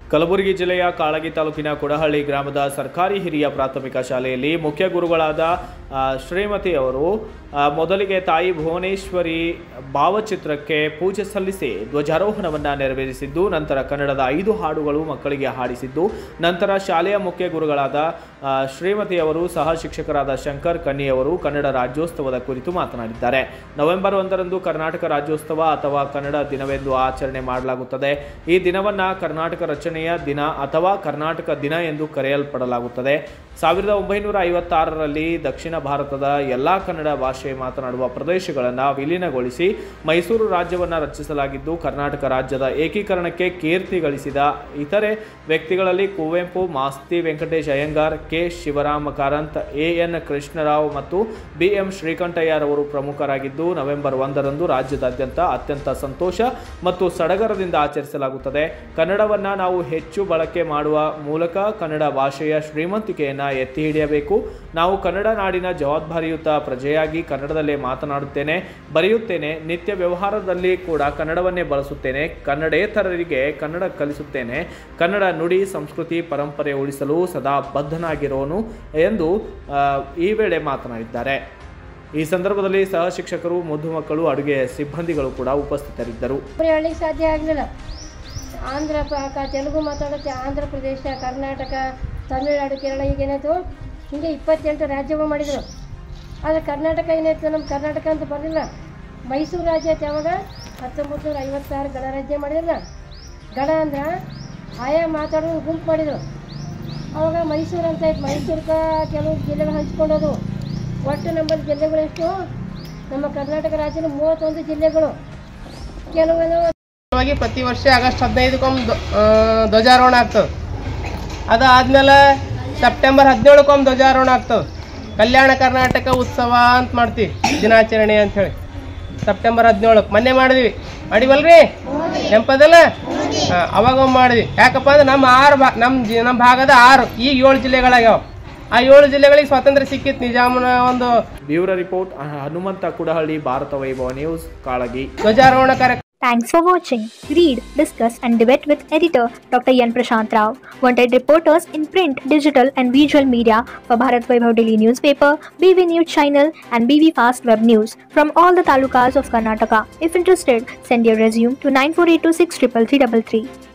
ಕಲಬುರಗಿ ಜಿಲ್ಲೆಯ ಕಾಳಗಿ ತಾಲೂಕಿನ ಕೊಡಹಳ್ಳಿ ಗ್ರಾಮದ ಸರ್ಕಾರಿ ಹಿರಿಯ ಪ್ರಾಥಮಿಕ ಶಾಲೆಯಲ್ಲಿ ಮುಖ್ಯ ಗುರುಗಳಾದ ಆ, ಶ್ರೀಮತಿ ಅವರು ಆ, ಮೊದಲಿಗೆ ತಾಯಿ ಭುವನೇಶ್ವರಿ ಭಾವಚಿತ್ರಕ್ಕೆ ಪೂಜೆ ಸಲ್ಲಿಸಿ ಧ್ವಜಾರೋಹಣವನ್ನು ನೆರವೇರಿಸಿದ್ದು ನಂತರ ಕನ್ನಡದ ಐದು ಹಾಡುಗಳು ಮಕ್ಕಳಿಗೆ ಹಾಡಿಸಿದ್ದು ನಂತರ ಶಾಲೆಯ ಮುಖ್ಯ ಗುರುಗಳಾದ ಆ, ಶ್ರೀಮತಿ ಅವರು ಸಹ ಶಿಕ್ಷಕರಾದ ಶಂಕರ್ ಕನ್ನಿ ಅವರು ಕನ್ನಡ ರಾಜ್ಯೋತ್ಸವದ ಕುರಿತು ಮಾತನಾಡಿದ್ದಾರೆ ನವೆಂಬರ್ ಒಂದರಂದು ಕರ್ನಾಟಕ ರಾಜ್ಯೋತ್ಸವ ಅಥವಾ ಕನ್ನಡ ದಿನವೆಂದು ಆಚರಣೆ ಮಾಡಲಾಗುತ್ತದೆ ಈ ದಿನವನ್ನ ಕರ್ನಾಟಕ ರಚನೆಯ ದಿನ ಅಥವಾ ಕರ್ನಾಟಕ ದಿನ ಎಂದು ಕರೆಯಲ್ಪಡಲಾಗುತ್ತದೆ ಸಾವಿರದ ಒಂಬೈನೂರ ಐವತ್ತಾರರಲ್ಲಿ ದಕ್ಷಿಣ ಭಾರತದ ಎಲ್ಲ ಕನ್ನಡ ಭಾಷೆ ಮಾತನಾಡುವ ಪ್ರದೇಶಗಳನ್ನು ವಿಲೀನಗೊಳಿಸಿ ಮೈಸೂರು ರಾಜ್ಯವನ್ನು ರಚಿಸಲಾಗಿದ್ದು ಕರ್ನಾಟಕ ರಾಜ್ಯದ ಏಕೀಕರಣಕ್ಕೆ ಕೀರ್ತಿ ಗಳಿಸಿದ ಇತರೆ ವ್ಯಕ್ತಿಗಳಲ್ಲಿ Kuvempu Masti Venkatesh Iyengar K Shivarama Karanth A N Krishnarao ಮತ್ತು ಬಿ ಎಂ ಶ್ರೀಕಂಠಯ್ಯರವರು ಪ್ರಮುಖರಾಗಿದ್ದು ನವೆಂಬರ್ ಒಂದರಂದು ರಾಜ್ಯದಾದ್ಯಂತ ಅತ್ಯಂತ ಸಂತೋಷ ಮತ್ತು ಸಡಗರದಿಂದ ಆಚರಿಸಲಾಗುತ್ತದೆ ಕನ್ನಡವನ್ನು ನಾವು ಹೆಚ್ಚು ಬಳಕೆ ಮಾಡುವ ಮೂಲಕ ಕನ್ನಡ ಭಾಷೆಯ ಶ್ರೀಮಂತಿಕೆಯನ್ನು ಎತ್ತಿ ಹಿಡಿಯಬೇಕು ನಾವು ಕನ್ನಡ ನಾಡಿನ ಜವಾಬ್ದಾರಿಯುತ ಪ್ರಜೆಯಾಗಿ ಕನ್ನಡದಲ್ಲೇ ಮಾತನಾಡುತ್ತೇನೆ ಬರೆಯುತ್ತೇನೆ ನಿತ್ಯ ವ್ಯವಹಾರದಲ್ಲಿ ಕೂಡ ಕನ್ನಡವನ್ನೇ ಬಳಸುತ್ತೇನೆ ಕನ್ನಡೇತರರಿಗೆ ಕನ್ನಡ ಕಲಿಸುತ್ತೇನೆ ಕನ್ನಡ ನುಡಿ ಸಂಸ್ಕೃತಿ ಪರಂಪರೆ ಉಳಿಸಲು ಸದಾ ಬದ್ಧನಾಗಿರೋನು ಎಂದು ಆ, ಈ ವೇಳೆ ಮಾತನಾಡಿದ್ದಾರೆ ಈ ಸಂದರ್ಭದಲ್ಲಿ ಸಹ ಶಿಕ್ಷಕರು ಮುದ್ದು ಮಕ್ಕಳು ಅಡುಗೆ ಸಿಬ್ಬಂದಿಗಳು ಕೂಡ ಉಪಸ್ಥಿತರಿದ್ದರು ಒಬ್ಬರೇ ಹೇಳಲಿಕ್ಕೆ ಸಾಧ್ಯ ಆಗಲಿಲ್ಲ ಆಂಧ್ರ ಪ- ಕ- ತೆಲುಗು ಮಾತಾಡುತ್ತೆ ಆಂಧ್ರ ಪ್ರದೇಶ ಕರ್ನಾಟಕ ತಮಿಳುನಾಡು ಕೇರಳ ಈಗೇನಾಯ್ತು ಹೀಗೆ ಇಪ್ಪತ್ತೆಂಟು ರಾಜ್ಯಗಳು ಮಾಡಿದರು ಆದರೆ ಕರ್ನಾಟಕ ಏನಾಯ್ತು ನಮ್ಮ ಕರ್ನಾಟಕ ಅಂತ ಬರಲಿಲ್ಲ ಮೈಸೂರು ರಾಜ್ಯ ಆಯ್ತು ಯಾವಾಗ ಹತ್ತೊಂಬತ್ತು ನೂರ ಐವತ್ತಾರು ಗಣರಾಜ್ಯ ಮಾಡಿದ್ರಲ್ಲ ಗಣ ಅಂದ್ರೆ ಆಯಾ ಮಾತಾಡೋದು ಗುಂಪು ಮಾಡಿದರು ಅವಾಗ ಮೈಸೂರು ಅಂತ ಆಯ್ತು ಮೈಸೂರ್ಗೆ ಕೆಲವು ಜಿಲ್ಲೆಗಳು ಹಂಚ್ಕೊಂಡೋದು ಒಟ್ಟು ನಮ್ಮಲ್ಲಿ ಜಿಲ್ಲೆಗಳು ಎಷ್ಟು ನಮ್ಮ ಕರ್ನಾಟಕ ರಾಜ್ಯದ ಮೂವತ್ತೊಂದು ಜಿಲ್ಲೆಗಳು ಕೆಲವೊಂದು ವಾಗಿ ಪ್ರತಿ ವರ್ಷ ಆಗಸ್ಟ್ ಹದಿನೈದಕ್ಕೊಮ್ಮೆ ಧ್ವ- ಆ, ಧ್ವಜಾರೋಹಣ ಆಗ್ತದೆ ಅದಾದ್ಮೇಲೆ ಸೆಪ್ಟೆಂಬರ್ ಹದಿನೇಳಕ್ಕೊಮ್ಮೆ ಧ್ವಜಾರೋಹಣ ಆಗ್ತದೆ ಕಲ್ಯಾಣ ಕರ್ನಾಟಕ ಉತ್ಸವ ಅಂತ ಮಾಡ್ತೀವಿ ದಿನಾಚರಣೆ ಅಂತ ಹೇಳಿ ಸೆಪ್ಟೆಂಬರ್ ಹದಿನೇಳಕ್ಕೆ ಮೊನ್ನೆ ಮಾಡಿದ್ವಿ ಮಾಡಿವಲ್ರಿ ನೆಂಪದಲ್ಲ ಹಾಂ ಅವಾಗ ಒಮ್ಮೆ ಮಾಡಿದ್ವಿ ಯಾಕಪ್ಪ ಅಂದ್ರೆ ನಮ್ಮ ಆರು ಭಾ ನಮ್ಮ ಜಿ ನಮ್ಮ ಭಾಗದ ಆರು ಈಗ ಏಳು ಜಿಲ್ಲೆಗಳಾಗ್ಯಾವ ಆ ಏಳು ಜಿಲ್ಲೆಗಳಿಗೆ ಸ್ವಾತಂತ್ರ್ಯ ಸಿಕ್ಕಿತ್ತು ನಿಜಾಮನ ಒಂದು bureau report Hanumantha Kudahalli Bharata Vaibhava news Kalagi ಧ್ವಜಾರೋಹಣ ಕಾರ್ಯಕ್ರಮ Thanks for watching. Read, discuss, and debate with editor Dr. Yan Prashant Rao. Wanted reporters in print, digital, and visual media for Bharat Vaibhav Daily newspaper, BV News channel, and BV Fast Web News from all the talukas of Karnataka. If interested, send your resume to 9482633333.